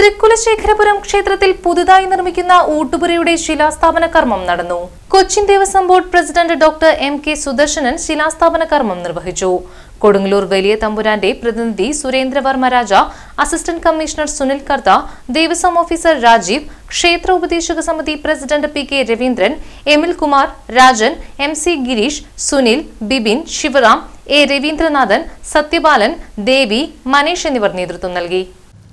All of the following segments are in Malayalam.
തൃക്കുലശേഖരപുരം ക്ഷേത്രത്തിൽ പുതുതായി നിർമ്മിക്കുന്ന ഊട്ടുപുരയുടെ ശിലാസ്ഥാപന കർമ്മം നടന്നു Cochin Devaswom board president doctor M K Sudarshanan ശിലാസ്ഥാപന കർമ്മം നിർവഹിച്ചു കൊടുങ്ങല്ലൂർ വലിയ തമ്പുരാന്റെ പ്രതിനിധി Surendravarma Raja assistant commissioner Sunil Kartha Devaswom officer Rajeev ക്ഷേത്ര ഉപദേശക സമിതി president P K Raveendran Emil Kumar Rajan M C Gireesh Sunil Bibin Sivaram A Raveendranathan Sathyapalan Devi Manish എന്നിവർ നേതൃത്വം നൽകി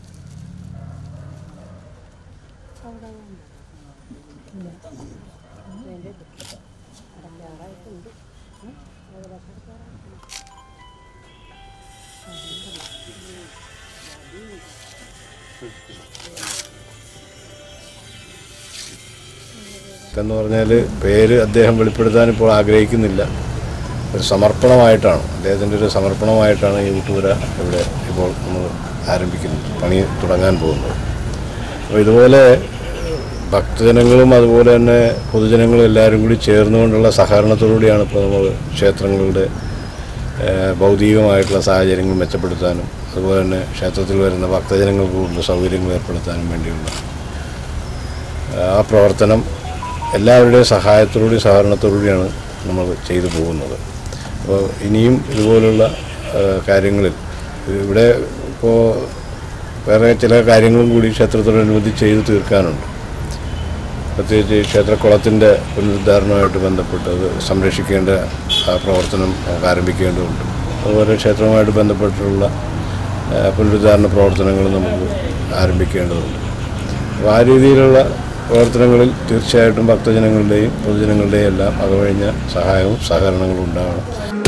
എന്ന് പറഞ്ഞാൽ പേര് അദ്ദേഹം വെളിപ്പെടുത്താൻ ഇപ്പോൾ ആഗ്രഹിക്കുന്നില്ല ഒരു സമർപ്പണമായിട്ടാണ് അദ്ദേഹത്തിൻ്റെ ഒരു സമർപ്പണമായിട്ടാണ് ഈ ഊട്ടുപുര ഇവിടെ ഇപ്പോൾ നമ്മൾ ആരംഭിക്കുന്നത് പണി തുടങ്ങാൻ പോകുന്നത് അപ്പോൾ ഇതുപോലെ ഭക്തജനങ്ങളും അതുപോലെ തന്നെ പൊതുജനങ്ങളും എല്ലാവരും കൂടി ചേർന്നുകൊണ്ടുള്ള സഹകരണത്തോടുകൂടിയാണ് ഇപ്പോൾ നമ്മൾ ക്ഷേത്രങ്ങളുടെ ഏഹ്, ഭൗതികമായിട്ടുള്ള സാഹചര്യങ്ങൾ മെച്ചപ്പെടുത്താനും അതുപോലെ തന്നെ ക്ഷേത്രത്തിൽ വരുന്ന ഭക്തജനങ്ങൾക്ക് കൂടുതൽ സൗകര്യങ്ങൾ ഏർപ്പെടുത്താനും വേണ്ടിയുള്ള ആ പ്രവർത്തനം എല്ലാവരുടെയും സഹായത്തോടുകൂടി സഹകരണത്തോടുകൂടിയാണ് നമ്മൾ ചെയ്തു പോകുന്നത് അപ്പോൾ ഇനിയും ഇതുപോലുള്ള ആ, കാര്യങ്ങളിൽ ഇവിടെ ഇപ്പോൾ വേറെ ചില കാര്യങ്ങളും കൂടി ക്ഷേത്രത്തോടനുബന്ധിച്ച് ചെയ്തു തീർക്കാനുണ്ട് പ്രത്യേകിച്ച് ഈ ക്ഷേത്രക്കുളത്തിൻ്റെ പുനരുദ്ധാരണവുമായിട്ട് ബന്ധപ്പെട്ട് അത് സംരക്ഷിക്കേണ്ട ആ പ്രവർത്തനം നമുക്ക് ആരംഭിക്കേണ്ടതുണ്ട് അതുപോലെ ക്ഷേത്രവുമായിട്ട് ബന്ധപ്പെട്ടുള്ള ആ, പുനരുദ്ധാരണ പ്രവർത്തനങ്ങൾ നമുക്ക് ആരംഭിക്കേണ്ടതുണ്ട് അപ്പോൾ ആ രീതിയിലുള്ള പ്രവർത്തനങ്ങളിൽ തീർച്ചയായിട്ടും ഭക്തജനങ്ങളുടെയും പൊതുജനങ്ങളുടെയും എല്ലാം അകവഴിഞ്ഞ സഹായവും സഹകരണങ്ങളും ഉണ്ടാകണം